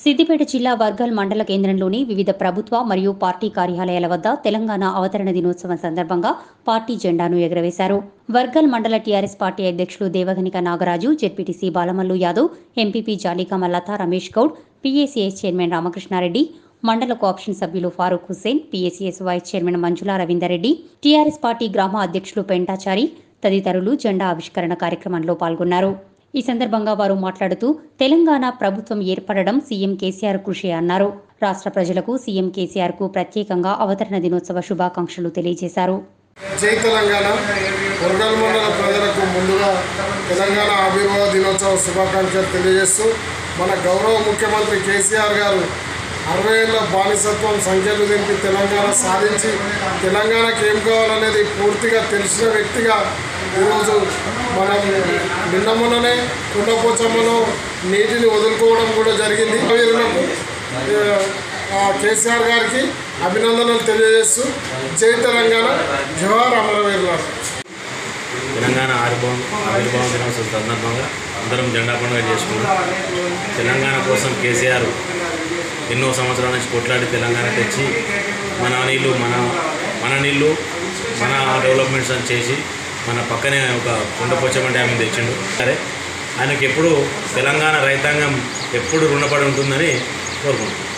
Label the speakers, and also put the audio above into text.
Speaker 1: సిద్దిపేట జిల్లా వర్గల్ మండల కేంద్రంలోని వివిధ ప్రభుత్వ మరియు పార్టీ కార్యాలయాల వద్ద తెలంగాణ అవతరణ దినోత్సవం సందర్భంగా పార్టీ జెండాను ఎగురవేశారు వర్గల్ మండల టీఆర్ఎస్ పార్టీ అధ్యక్షులు Devaganika Nagaraju ZPTC Balamallu Yadav MPP Jalikamma Latha Ramesh Goud PACS chairman Ramakrishna Reddy మండల కోఆప్షన్ సభ్యులు Farooq Hussain PACS vice chairman Manjula Ravinder Reddy TRS party గ్రామ అధ్యక్షులు పెంటాచారి తదితరులు జెండా ఆవిష్కరణ కార్యక్రమంలో పాల్గొన్నారు ఈ సందర్భంగా వారు మాట్లాడుతూ తెలంగాణ ప్రభుత్వం ఏర్పడడం సీఎం కేసీఆర్ కృషి అన్నారు రాష్ట్ర ప్రజలకు సీఎం కేసీఆర్ కు ప్రత్యేకంగా అవతరణ దినోత్సవ శుభాకాంక్షలు తెలియజేశారు
Speaker 2: జై తెలంగాణ వరగల్ మండల ప్రజలకు ముందుగా తెలంగాణ ఆవిర్భావ దినోత్సవ శుభాకాంక్షలు తెలియజేస్తూ మన గౌరవ ముఖ్యమంత్రి కేసీఆర్ గారు అరవై ఏళ్ళ బానిసత్వం సంఖ్యలు దింపి తెలంగాణ సాధించి తెలంగాణకి ఏం కావాలనేది పూర్తిగా తెలిసిన వ్యక్తిగా ఈరోజు మనం నిన్న మొన్ననే కుండపోచమ్మలో నీటిని వదులుకోవడం కూడా జరిగింది వీరులకు ఆ, కేసీఆర్ గారికి అభినందనలు తెలియజేస్తూ జై తెలంగాణ జవహర్ అమరవీరులారు
Speaker 3: తెలంగాణ ఆవిర్భావం ఆవిర్భావం దినోత్సవం సందర్భంగా అందరం జెండా పండుగ చేసుకున్నాం తెలంగాణ కోసం కేసీఆర్ ఎన్నో సంవత్సరాల నుంచి కొట్లాడి తెలంగాణ తెచ్చి మన నీళ్ళు మన మన నీళ్ళు మన డెవలప్మెంట్స్ అని చేసి మన పక్కనే ఒక కుండపోచమ్మ డ్యామ్ తెచ్చిండు సరే ఆయనకి ఎప్పుడు తెలంగాణ రైతాంగం ఎప్పుడు రుణపడి ఉంటుందని కోరుకుంటున్నాం